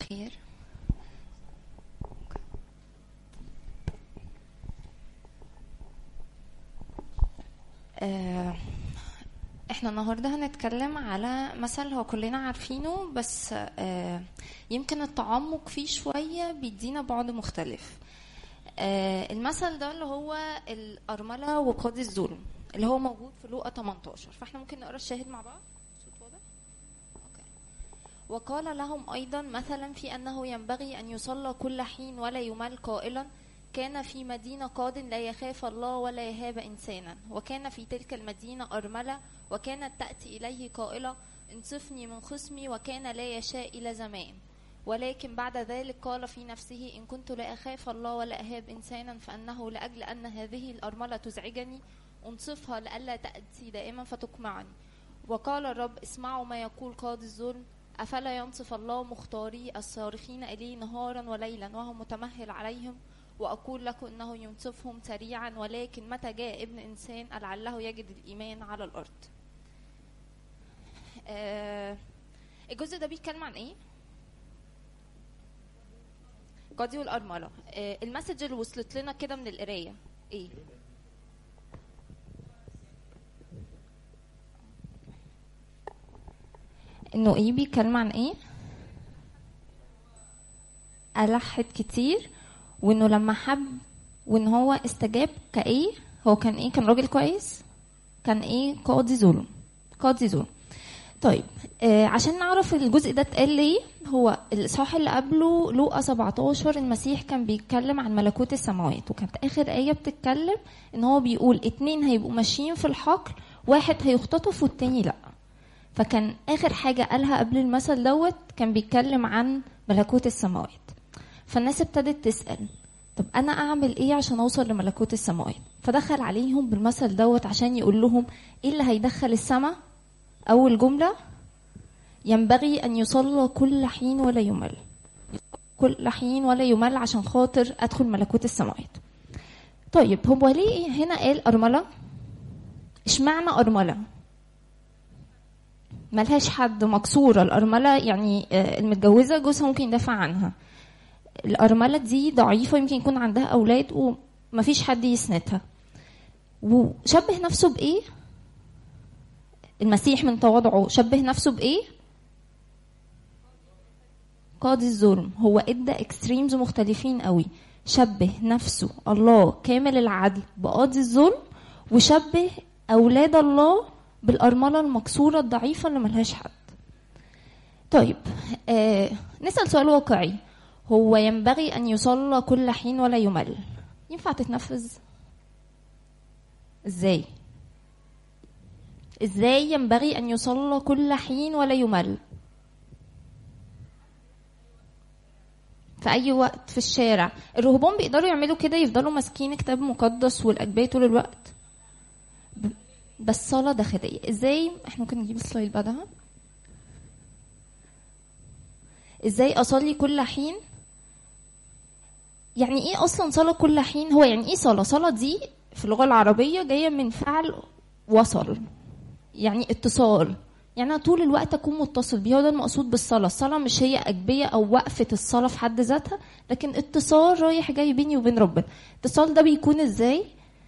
الخير آه، احنا النهارده هنتكلم على مثل هو كلنا عارفينه بس آه، يمكن التعمق فيه شوية بيدينا بعد مختلف آه، المثل ده اللي هو الأرملة وقاضي الظلم اللي هو موجود في لوقا 18 فاحنا ممكن نقرا الشاهد مع بعض صوت واضح أوكي. وقال لهم أيضا مثلا في أنه ينبغي أن يصلى كل حين ولا يمل قائلا كان في مدينة قاض لا يخاف الله ولا يهاب إنسانا وكان في تلك المدينة أرملة وكانت تأتي إليه قائلة انصفني من خصمي وكان لا يشاء إلى زمان ولكن بعد ذلك قال في نفسه إن كنت لا أخاف الله ولا أهاب إنسانا فأنه لأجل أن هذه الأرملة تزعجني أنصفها لئلا تأتي دائما فتقمعني وقال الرب اسمعوا ما يقول قاضي الظلم أفلا ينصف الله مختاري الصارخين إليه نهارا وليلا وهو متمهل عليهم وأقول لكم أنه ينصفهم سريعا ولكن متى جاء ابن إنسان لعله يجد الإيمان على الأرض آه الجزء ده بيتكلم عن إيه؟ قاضي والأرملة آه المسج اللي وصلت لنا كده من القراية إيه؟ إنه إيه بيتكلم عن إيه؟ ألحت كتير وانه لما حب وان هو استجاب كايه هو كان ايه كان راجل كويس كان ايه قاضي ظلم قاضي ظلم طيب آه عشان نعرف الجزء ده اتقال ليه هو الاصحاح اللي قبله لوقا 17 المسيح كان بيتكلم عن ملكوت السماوات وكانت اخر ايه بتتكلم ان هو بيقول اتنين هيبقوا ماشيين في الحقل واحد هيختطف والتاني لا فكان اخر حاجه قالها قبل المثل دوت كان بيتكلم عن ملكوت السماوات فالناس ابتدت تسأل طب أنا أعمل إيه عشان أوصل لملكوت السماوات فدخل عليهم بالمثل دوت عشان يقول لهم إيه اللي هيدخل السماء أول جملة ينبغي أن يصلى كل حين ولا يمل كل حين ولا يمل عشان خاطر أدخل ملكوت السماوات طيب هو ليه هنا قال أرملة اشمعنى أرملة ملهاش حد مكسورة الأرملة يعني آه، المتجوزة جوزها ممكن يدافع عنها الأرملة دي ضعيفة يمكن يكون عندها أولاد ومفيش حد يسندها وشبه نفسه بإيه؟ المسيح من تواضعه شبه نفسه بإيه؟ قاضي الظلم هو ادى اكستريمز مختلفين قوي شبه نفسه الله كامل العدل بقاضي الظلم وشبه أولاد الله بالأرملة المكسورة الضعيفة اللي ملهاش حد طيب آه نسأل سؤال واقعي هو ينبغي أن يصلى كل حين ولا يمل ينفع تتنفذ ازاي ازاي ينبغي أن يصلى كل حين ولا يمل في أي وقت في الشارع الرهبان بيقدروا يعملوا كده يفضلوا ماسكين كتاب مقدس والأجبية طول الوقت ب- بس صلاة داخلية ازاي احنا ممكن نجيب السلايد بعدها ازاي اصلي كل حين يعني ايه اصلا صلاه كل حين هو يعني ايه صلاه صلاه دي في اللغه العربيه جايه من فعل وصل يعني اتصال يعني انا طول الوقت اكون متصل بيه هو ده المقصود بالصلاه الصلاه مش هي اجبيه او وقفه الصلاه في حد ذاتها لكن اتصال رايح جاي بيني وبين ربنا الاتصال ده بيكون ازاي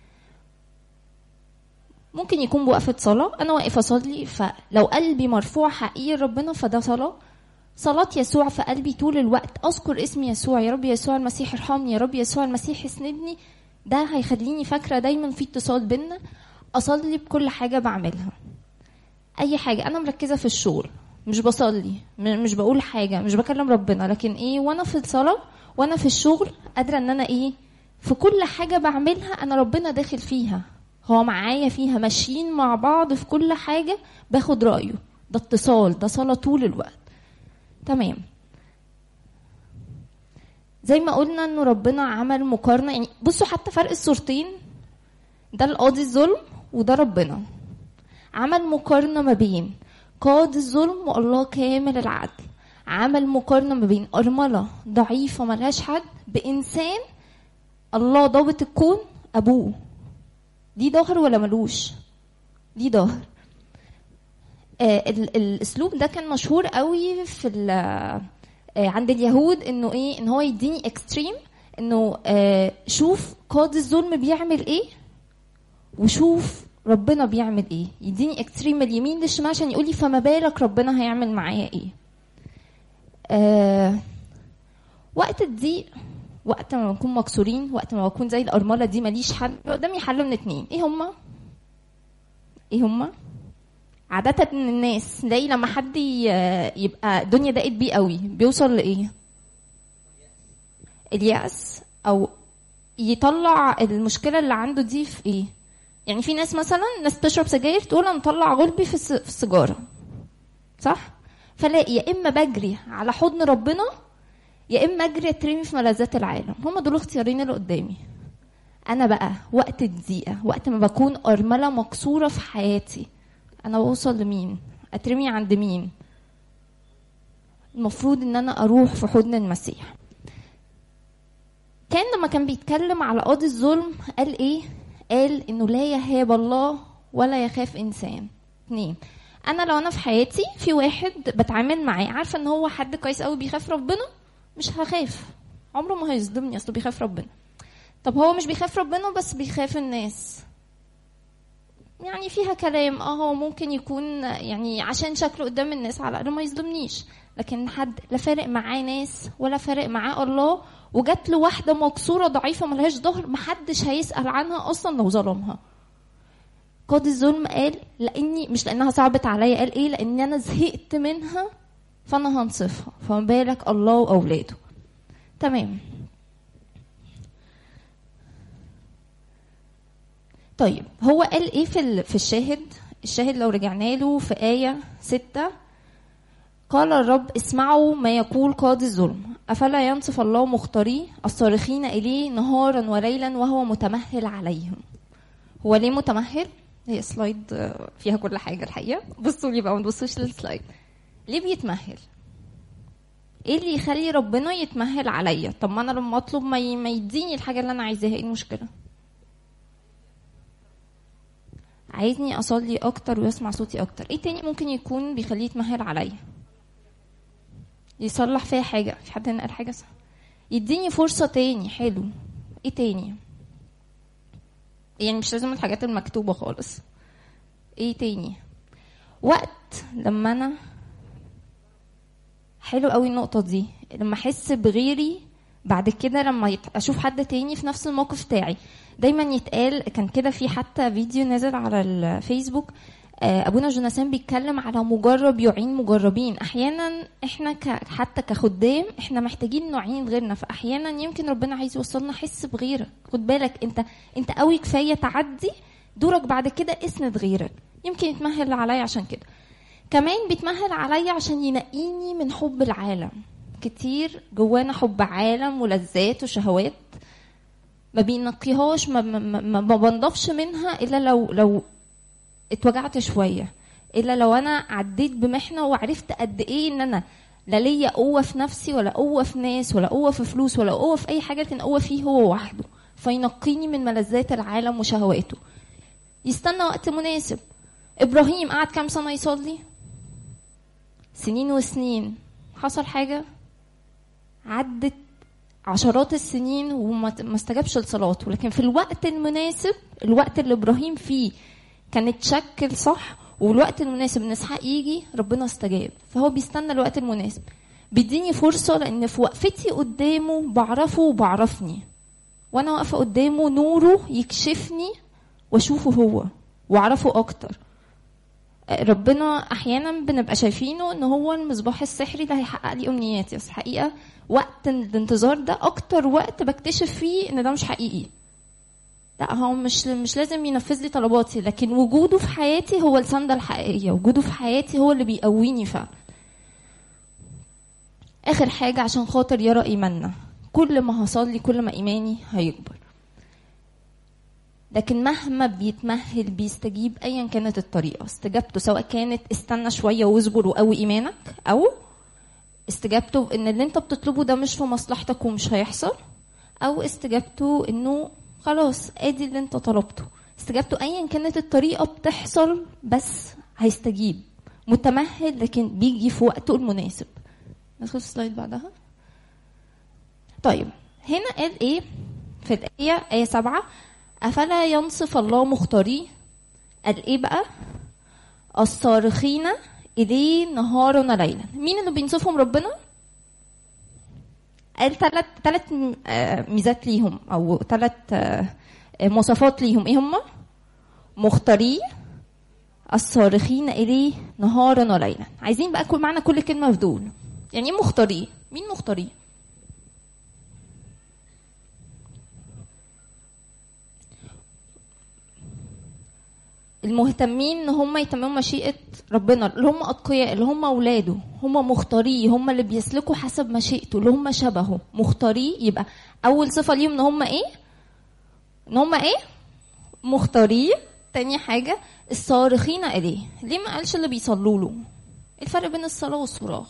ممكن يكون بوقفه صلاه انا واقف اصلي فلو قلبي مرفوع حقيقي لربنا فده صلاه صلاة يسوع في قلبي طول الوقت أذكر اسم يسوع يا رب يسوع المسيح ارحمني يا رب يسوع المسيح اسندني ده هيخليني فاكرة دايما في اتصال بينا أصلي بكل حاجة بعملها أي حاجة أنا مركزة في الشغل مش بصلي م- مش بقول حاجة مش بكلم ربنا لكن إيه وأنا في الصلاة وأنا في الشغل قادرة إن أنا إيه في كل حاجة بعملها أنا ربنا داخل فيها هو معايا فيها ماشيين مع بعض في كل حاجة باخد رأيه ده اتصال ده صلاة طول الوقت تمام زي ما قلنا انه ربنا عمل مقارنه يعني بصوا حتى فرق الصورتين ده القاضي الظلم وده ربنا عمل مقارنه ما بين قاضي الظلم والله كامل العدل عمل مقارنه ما بين ارمله ضعيفه ملهاش حد بانسان الله ضابط الكون ابوه دي ظهر ولا ملوش دي ظهر آه، ال- الاسلوب ده كان مشهور قوي في ال- آه، عند اليهود انه ايه ان هو يديني اكستريم انه آه، شوف قاضي الظلم بيعمل ايه وشوف ربنا بيعمل ايه يديني اكستريم من اليمين للشمال عشان يقول لي فما بالك ربنا هيعمل معايا ايه آه وقت الضيق وقت ما بنكون مكسورين وقت ما بكون زي الارمله دي ماليش حل قدامي حل من اتنين ايه هما ايه هما عادة الناس نلاقي لما حد ي- يبقى الدنيا ضاقت بيه قوي بيوصل لايه اليأس او يطلع المشكلة اللي عنده دي في ايه يعني في ناس مثلا ناس بتشرب سجاير تقول انا مطلع غلبي في الس- في السيجارة صح فلاقي يا اما بجري على حضن ربنا يا اما اجري اترمي في ملذات العالم هما دول الاختيارين اللي قدامي انا بقى وقت الضيقه وقت ما بكون ارمله مكسوره في حياتي انا بوصل لمين اترمي عند مين المفروض ان انا اروح في حضن المسيح كان لما كان بيتكلم على قاضي الظلم قال ايه قال انه لا يهاب الله ولا يخاف انسان اتنين انا لو انا في حياتي في واحد بتعامل معاه عارفه ان هو حد كويس قوي بيخاف ربنا مش هخاف عمره ما هيصدمني اصله بيخاف ربنا طب هو مش بيخاف ربنا بس بيخاف الناس يعني فيها كلام اه هو ممكن يكون يعني عشان شكله قدام الناس على الاقل ما يظلمنيش لكن حد لا فارق معاه ناس ولا فارق معاه الله وجات له واحده مكسوره ضعيفه ملهاش ظهر محدش هيسال عنها اصلا لو ظلمها قاضي الظلم قال لاني مش لانها صعبت عليا قال ايه لان انا زهقت منها فانا هنصفها فما بالك الله واولاده تمام طيب هو قال ايه في ال- في الشاهد الشاهد لو رجعنا له في آية ستة قال الرب اسمعوا ما يقول قاضي الظلم أفلا ينصف الله مختاريه الصارخين إليه نهارا وليلا وهو متمهل عليهم هو ليه متمهل؟ هي سلايد آه، فيها كل حاجة الحقيقة بصوا لي بقى ما تبصوش للسلايد ليه بيتمهل؟ ايه اللي يخلي ربنا يتمهل عليا؟ طب ما انا لما اطلب ما ي- ما يديني الحاجة اللي انا عايزاها ايه المشكلة؟ عايزني اصلي اكتر ويسمع صوتي اكتر ايه تاني ممكن يكون بيخليه يتمهل عليا يصلح فيها حاجه في حد هنا قال حاجه صح يديني فرصه تاني حلو ايه تاني يعني مش لازم الحاجات المكتوبه خالص ايه تاني وقت لما انا حلو قوي النقطه دي لما احس بغيري بعد كده لما يت... اشوف حد تاني في نفس الموقف بتاعي دايما يتقال كان كده في حتى فيديو نازل على الفيسبوك آه، ابونا جوناثان بيتكلم على مجرب يعين مجربين احيانا احنا ك... حتى كخدام احنا محتاجين نعين غيرنا فاحيانا يمكن ربنا عايز يوصلنا حس بغيرك خد بالك انت انت قوي كفايه تعدي دورك بعد كده اسند غيرك يمكن يتمهل عليا عشان كده كمان بيتمهل عليا عشان ينقيني من حب العالم كتير جوانا حب عالم ولذات وشهوات ما بينقيهاش ما, ما, ما, ما بنضفش منها الا لو لو اتوجعت شويه الا لو انا عديت بمحنه وعرفت قد ايه ان انا لا ليا قوه في نفسي ولا قوه في ناس ولا قوه في فلوس ولا قوه في اي حاجه لكن قوه فيه هو وحده فينقيني من ملذات العالم وشهواته يستنى وقت مناسب ابراهيم قعد كام سنه يصلي سنين وسنين حصل حاجه عدت عشرات السنين وما ما استجابش لصلاته لكن في الوقت المناسب الوقت اللي ابراهيم فيه كان اتشكل صح والوقت المناسب ان اسحاق يجي ربنا استجاب فهو بيستنى الوقت المناسب بيديني فرصة لأن في وقفتي قدامه بعرفه وبعرفني وأنا واقفة قدامه نوره يكشفني وأشوفه هو وأعرفه أكتر ربنا أحيانا بنبقى شايفينه إن هو المصباح السحري اللي هيحقق لي أمنياتي بس الحقيقة وقت الانتظار ده أكتر وقت بكتشف فيه إن ده مش حقيقي لا هو مش مش لازم ينفذ لي طلباتي لكن وجوده في حياتي هو السندة الحقيقية وجوده في حياتي هو اللي بيقويني فعلا اخر حاجة عشان خاطر يرى ايماننا كل ما هصلي كل ما ايماني هيكبر لكن مهما بيتمهل بيستجيب ايا كانت الطريقة استجابته سواء كانت استنى شوية واصبر وقوي ايمانك او استجابته ان اللي انت بتطلبه ده مش في مصلحتك ومش هيحصل او استجابته انه خلاص ادي اللي انت طلبته استجابته ايا كانت الطريقه بتحصل بس هيستجيب متمهل لكن بيجي في وقته المناسب ندخل في السلايد بعدها طيب هنا قال ايه في الآية آية سبعة أفلا ينصف الله مختاريه قال ايه بقى الصارخين إليه نهارا وليلا مين اللي بينصفهم ربنا قال ثلاث ثلاث ميزات ليهم او ثلاث مواصفات ليهم ايه هم مختاريه الصارخين اليه نهارا وليلا عايزين بقى كل معنى كل كلمه في دول يعني ايه مختاريه مين مختاريه المهتمين ان هم يتمموا مشيئه ربنا اللي هم اتقياء اللي هم اولاده هم مختاريه هم اللي بيسلكوا حسب مشيئته اللي هم شبهه مختاريه يبقى اول صفه ليهم ان هم ايه ان هم ايه مختاريه تاني حاجه الصارخين اليه ليه ما قالش اللي بيصلوا له الفرق بين الصلاه والصراخ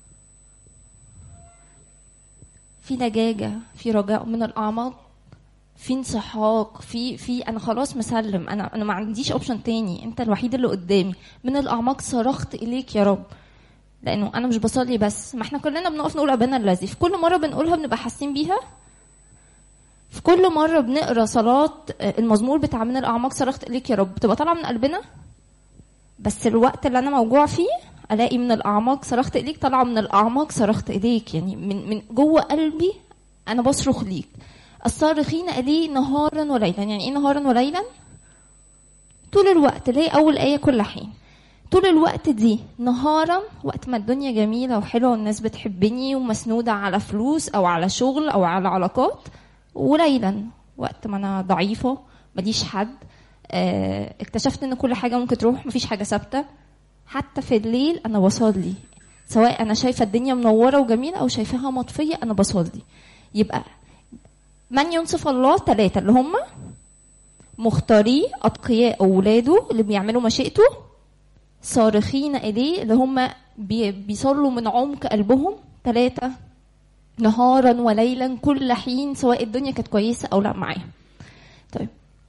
في لجاجه في رجاء من الاعماق في انسحاق في في انا خلاص مسلم انا انا ما عنديش اوبشن تاني انت الوحيد اللي قدامي من الاعماق صرخت اليك يا رب لانه انا مش بصلي بس ما احنا كلنا بنقف نقول ابانا الذي في كل مره بنقولها بنبقى حاسين بيها في كل مره بنقرا صلاه المزمور بتاع من الاعماق صرخت اليك يا رب بتبقى طالعه من قلبنا بس الوقت اللي انا موجوع فيه الاقي من الاعماق صرخت اليك طالعه من الاعماق صرخت اليك يعني من من جوه قلبي انا بصرخ ليك الصارخين إليه نهارا وليلا يعني ايه نهارا وليلا طول الوقت ليه اول ايه كل حين طول الوقت دي نهارا وقت ما الدنيا جميله وحلوه والناس بتحبني ومسنوده على فلوس او على شغل او على علاقات وليلا وقت ما انا ضعيفه ماليش حد اه اكتشفت ان كل حاجه ممكن تروح مفيش حاجه ثابته حتى في الليل انا بصلي سواء انا شايفه الدنيا منوره وجميله او شايفاها مطفيه انا بصلي يبقى من ينصف الله ثلاثة اللي هم مختاري أتقياء أولاده اللي بيعملوا مشيئته صارخين إليه اللي هم بيصلوا من عمق قلبهم ثلاثة نهارا وليلا كل حين سواء الدنيا كانت كويسة أو لا معاهم طيب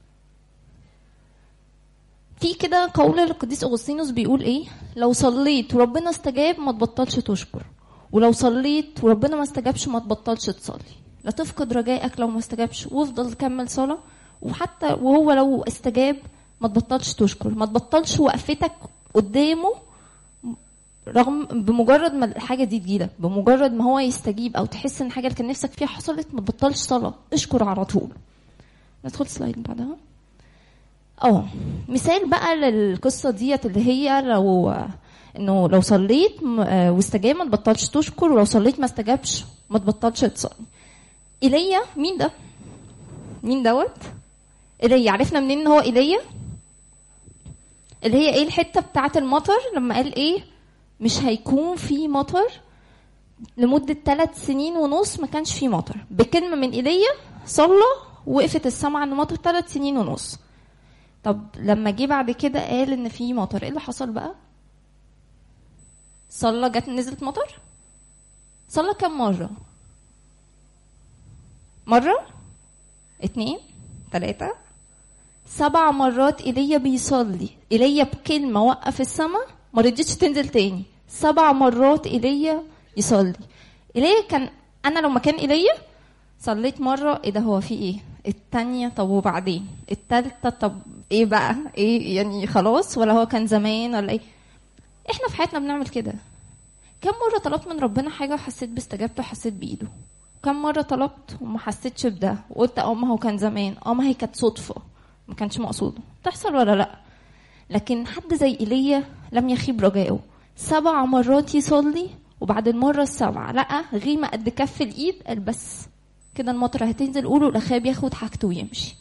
في كده قول القديس أغسطينوس بيقول إيه لو صليت وربنا استجاب ما تبطلش تشكر ولو صليت وربنا ما استجابش ما تبطلش تصلي لا تفقد رجائك لو ما استجابش وافضل كمل صلاة وحتى وهو لو استجاب ما تبطلش تشكر ما تبطلش وقفتك قدامه رغم بمجرد ما الحاجة دي تجيلك بمجرد ما هو يستجيب أو تحس إن حاجة اللي كان نفسك فيها حصلت ما تبطلش صلاة اشكر على طول ندخل سلايد بعدها اه مثال بقى للقصة ديت اللي هي لو انه لو صليت واستجاب ما تبطلش تشكر ولو صليت ما استجابش ما تبطلش تصلي ايليا مين ده مين دوت ايليا عرفنا منين ان هو ايليا اللي هي ايه الحته بتاعه المطر لما قال ايه مش هيكون في مطر لمدة ثلاث سنين ونص ما كانش في مطر بكلمة من ايليا صلى وقفت السماء عن مطر ثلاث سنين ونص طب لما جه بعد كده قال ان في مطر ايه اللي حصل بقى صلى جت نزلت مطر صلى كم مرة مرة اتنين تلاتة سبع مرات ايليا بيصلي ايليا بكلمة وقف السماء ما رضيتش تنزل تاني سبع مرات ايليا يصلي ايليا كان انا لو مكان ايليا صليت مرة ايه ده هو في ايه التانية طب وبعدين التالتة طب ايه بقى ايه يعني خلاص ولا هو كان زمان ولا ايه احنا في حياتنا بنعمل كده كم مرة طلبت من ربنا حاجة وحسيت باستجابته وحسيت بإيده كم مرة طلبت وما حسيتش بده وقلت اه ما هو كان زمان اه ما هي كانت صدفة ما كانش مقصوده تحصل ولا لا لكن حد زي ايليا لم يخيب رجائه سبع مرات يصلي وبعد المرة السابعة لقى غيمة قد كف الإيد قال بس كده المطر هتنزل قولوا الأخاب ياخد حاجته ويمشي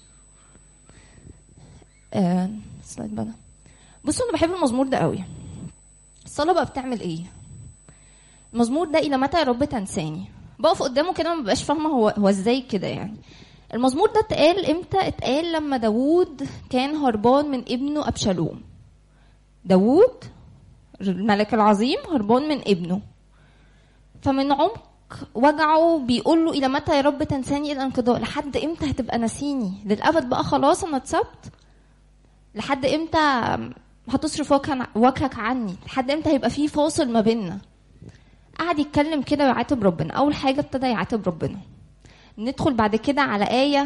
آه سلايد بقى بصوا أنا بحب المزمور ده قوي الصلاة بقى بتعمل إيه المزمور ده إلى متى يا رب تنساني بقف قدامه كده ما ببقاش فاهمة هو هو إزاي كده يعني المزمور ده اتقال امتى اتقال لما داوود كان هربان من ابنه ابشالوم داوود الملك العظيم هربان من ابنه فمن عمق وجعه بيقول له الى متى يا رب تنساني الى الانقضاء لحد امتى هتبقى ناسيني للابد بقى خلاص انا اتسبت لحد امتى هتصرف وجهك عني لحد امتى هيبقى في فاصل ما بيننا قعد يتكلم كده ويعاتب ربنا اول حاجه ابتدى يعاتب ربنا ندخل بعد كده على ايه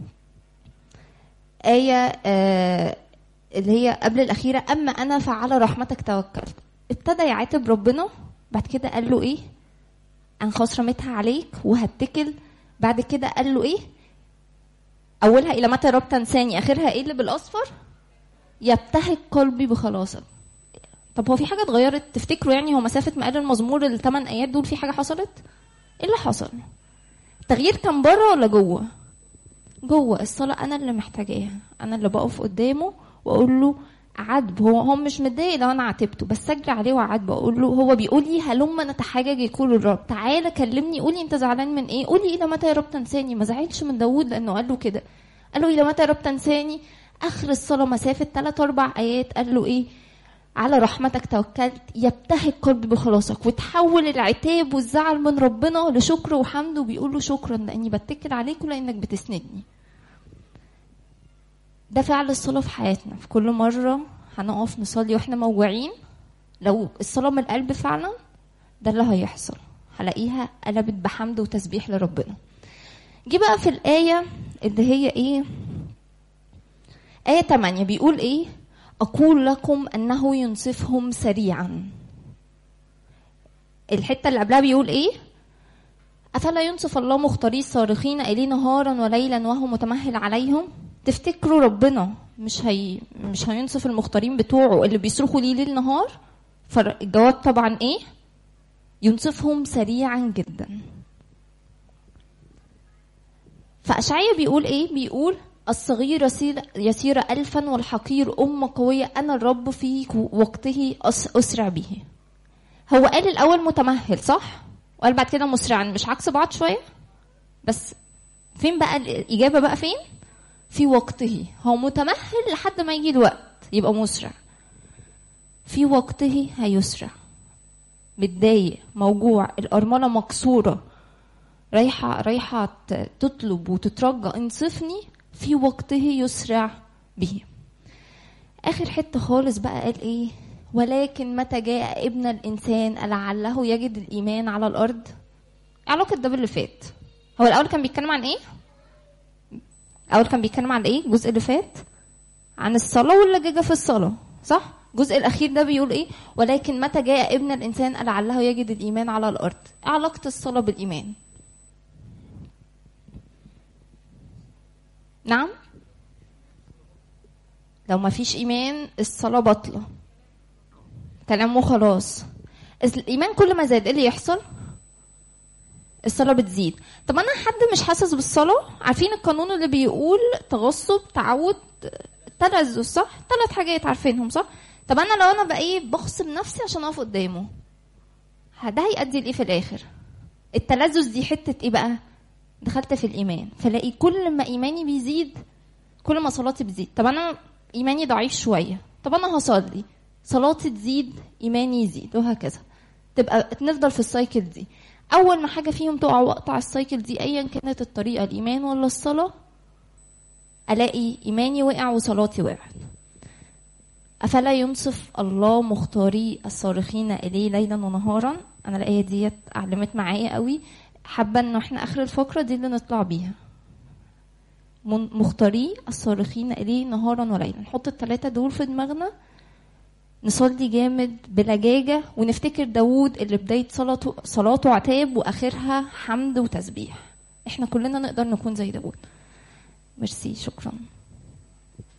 ايه آه اللي هي قبل الاخيره اما انا فعلى رحمتك توكلت ابتدى يعاتب ربنا بعد كده قال له ايه انا خلاص رميتها عليك وهتكل بعد كده قال له ايه اولها الى متى رب تنساني اخرها ايه اللي بالاصفر يبتهج قلبي بخلاصك طب هو في حاجه اتغيرت تفتكروا يعني هو مسافه ما قال المزمور الثمان ايات دول في حاجه حصلت ايه اللي حصل التغيير كان بره ولا جوه جوه الصلاه انا اللي محتاجاها انا اللي بقف قدامه واقول له عاتب هو هو مش متضايق لو انا عاتبته بس اجري عليه وعاتبه اقول له هو بيقول لي هلم نتحاجج يقول الرب تعالى كلمني قولي انت زعلان من ايه قولي الى متى يا رب تنساني ما زعلش من داوود لانه قال له كده قال له الى متى يا رب تنساني اخر الصلاه مسافه ثلاث اربع ايات قال له ايه على رحمتك توكلت يبتهج قلبي بخلاصك وتحول العتاب والزعل من ربنا لشكر وحمد وبيقول له شكرا لاني بتكل عليك ولانك بتسندني ده فعل الصلاة في حياتنا في كل مرة هنقف نصلي واحنا موجوعين لو الصلاة من القلب فعلا ده اللي هيحصل هلاقيها قلبت بحمد وتسبيح لربنا جه بقى في الآية اللي هي ايه آية 8 بيقول ايه أقول لكم أنه ينصفهم سريعا الحتة اللي قبلها بيقول ايه أفلا ينصف الله مختاري الصارخين إليه نهارا وليلا وهو متمهل عليهم تفتكروا ربنا مش هي مش هينصف المختارين بتوعه اللي بيصرخوا ليه ليل نهار فالجواب طبعا ايه ينصفهم سريعا جدا فأشعية بيقول ايه بيقول الصغير يسير, يسير ألفا والحقير أم قوية أنا الرب في وقته أس أسرع به هو قال الأول متمهل صح وقال بعد كده مسرعا مش عكس بعض شوية بس فين بقى الإجابة بقى فين في وقته هو متمهل لحد ما يجي الوقت يبقى مسرع في وقته هيسرع متضايق موجوع الأرملة مكسورة رايحة رايحة تطلب وتترجى انصفني في وقته يسرع به آخر حتة خالص بقى قال إيه ولكن متى جاء ابن الإنسان لعله يجد الإيمان على الأرض علاقة ده باللي فات هو الأول كان بيتكلم عن إيه اول كان بيتكلم عن ايه الجزء اللي فات عن الصلاه واللجاجه في الصلاه صح الجزء الاخير ده بيقول ايه ولكن متى جاء ابن الانسان لعله يجد الايمان على الارض ايه علاقه الصلاه بالايمان نعم لو ما فيش ايمان الصلاه باطله كلامه خلاص الايمان كل ما زاد ايه اللي يحصل الصلاة بتزيد طب أنا حد مش حاسس بالصلاة عارفين القانون اللي بيقول تغصب تعود تلذذ صح ثلاث حاجات عارفينهم صح طب أنا لو أنا بقى إيه بخصم نفسي عشان أقف قدامه ده هيؤدي لإيه في الآخر التلذذ دي حتة إيه بقى دخلت في الإيمان فلاقي كل ما إيماني بيزيد كل ما صلاتي بتزيد طب أنا إيماني ضعيف شوية طب أنا هصلي صلاتي تزيد إيماني يزيد وهكذا تبقى نفضل في السايكل دي اول ما حاجه فيهم تقع واقطع السايكل دي ايا كانت الطريقه الايمان ولا الصلاه الاقي ايماني وقع وصلاتي وقعت افلا ينصف الله مختاري الصارخين اليه ليلا ونهارا انا الايه ديت علمت معايا قوي حابه انه احنا اخر الفقره دي اللي نطلع بيها مختاري الصارخين اليه نهارا وليلا نحط الثلاثه دول في دماغنا نصلي جامد بلجاجة ونفتكر داوود اللي بداية صلاته صلاته عتاب وآخرها حمد وتسبيح احنا كلنا نقدر نكون زي داوود ميرسي شكرا